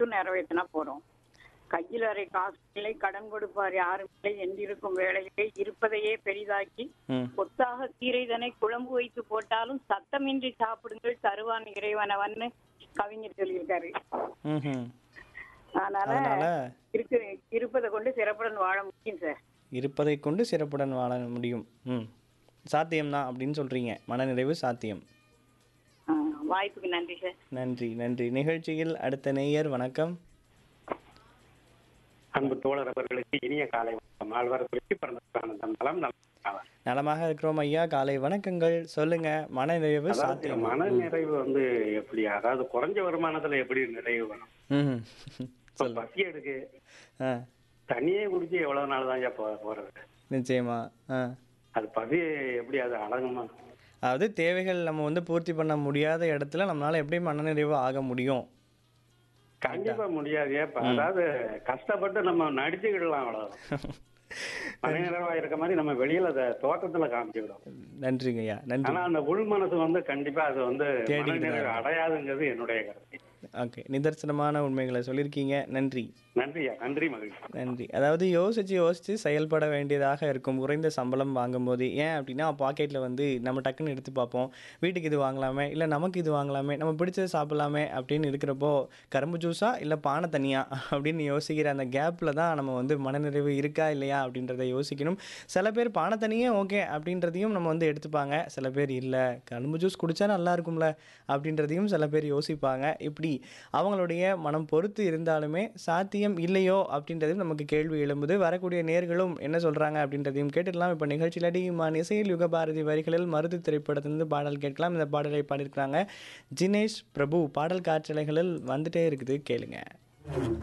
மட்டும் நிறைவேற்றினா போறோம் கையில் அறை காசு இல்லை கடன் கொடுப்பார் யாரும் இல்லை என்றிருக்கும் வேலையிலே இருப்பதையே பெரிதாக்கி ம் கொத்தாக கீரைதனை குழம்பு வைத்து போட்டாலும் சத்தமின்றி சாப்பிடுங்கள் தருவான் இறைவனவன்னு கவிஞர் சொல்லியிருக்காரு ம்ஹும். அதனால அதனால இருக்கு இருப்பதை கொண்டு சிறப்புடன் வாழ முடியும் சார் இருப்பதை கொண்டு சிறப்புடன் வாழ முடியும் ம் சாத்தியம்தான் அப்படின்னு சொல்கிறீங்க மனநிறைவு சாத்தியம் ஆ, வாய்ப்புக்கு நன்றி சார் நன்றி நன்றி நிகழ்ச்சியில் அடுத்த நேயர் வணக்கம் அன்பு தோழர் அவர்களுக்கு இனிய காலை வணக்கம் ஆழ்வார் குறிச்சி பிறந்த நலம் நலம் நலமாக இருக்கிறோம் ஐயா காலை வணக்கங்கள் சொல்லுங்க மனநிறைவு அதாவது சாத்தியம் மன நிறைவு வந்து எப்படி அதாவது குறைஞ்ச வருமானத்துல எப்படி நிறைவு வரும் ம் இப்ப பசி எடுக்கு ஆ தண்ணியே குடிச்சு எவ்வளவு நாள் தான் போ போறது நிச்சயமா ஆ அது பசி எப்படி அது அடங்குமா அதாவது தேவைகள் நம்ம வந்து பூர்த்தி பண்ண முடியாத இடத்துல நம்மளால எப்படி மனநிறைவு ஆக முடியும் கண்டிப்பா முடியாது இப்ப அதாவது கஷ்டப்பட்டு நம்ம நடிச்சுக்கிடலாம் அவ்வளவு மன நிறைவா இருக்க மாதிரி நம்ம வெளியில அதை தோட்டத்துல காமிச்சுக்கிடும் நன்றிங்க ஐயா நன்றி ஆனா அந்த உள் மனசு வந்து கண்டிப்பா அது வந்து தேடிக்கிட்டு மன நிறைவு அடையாதுங்கிறது என்னுடைய கருத்து ஓகே நிதர்சனமான உண்மைகளை சொல்லியிருக்கீங்க நன்றி நன்றியா நன்றி மகிழ்ச்சி நன்றி அதாவது யோசிச்சு யோசிச்சு செயல்பட வேண்டியதாக இருக்கும் குறைந்த சம்பளம் வாங்கும்போது ஏன் அப்படின்னா பாக்கெட்டில் வந்து நம்ம டக்குன்னு எடுத்து பார்ப்போம் வீட்டுக்கு இது வாங்கலாமே இல்லை நமக்கு இது வாங்கலாமே நம்ம பிடிச்சது சாப்பிடலாமே அப்படின்னு இருக்கிறப்போ கரும்பு ஜூஸா இல்லை பானை தனியா அப்படின்னு யோசிக்கிற அந்த கேப்பில் தான் நம்ம வந்து மனநிறைவு இருக்கா இல்லையா அப்படின்றத யோசிக்கணும் சில பேர் பானை தனியே ஓகே அப்படின்றதையும் நம்ம வந்து எடுத்துப்பாங்க சில பேர் இல்லை கரும்பு ஜூஸ் குடிச்சா நல்லா இருக்கும்ல அப்படின்றதையும் சில பேர் யோசிப்பாங்க இப்படி அவங்களுடைய மனம் பொறுத்து இருந்தாலுமே சாத்தியம் இல்லையோ அப்படின்றதும் நமக்கு கேள்வி எழும்புது வரக்கூடிய நேர்களும் என்ன சொல்கிறாங்க அப்படின்றதையும் கேட்டுடலாம் இப்போ நிகழ்ச்சியில் டிமான் இசையில் யுக பாரதி வரிகளில் மருது திரைப்படத்திலிருந்து பாடல் கேட்கலாம் இந்த பாடலை பாடியிருக்கிறாங்க ஜினேஷ் பிரபு பாடல் காற்றலைகளில் வந்துட்டே இருக்குது கேளுங்க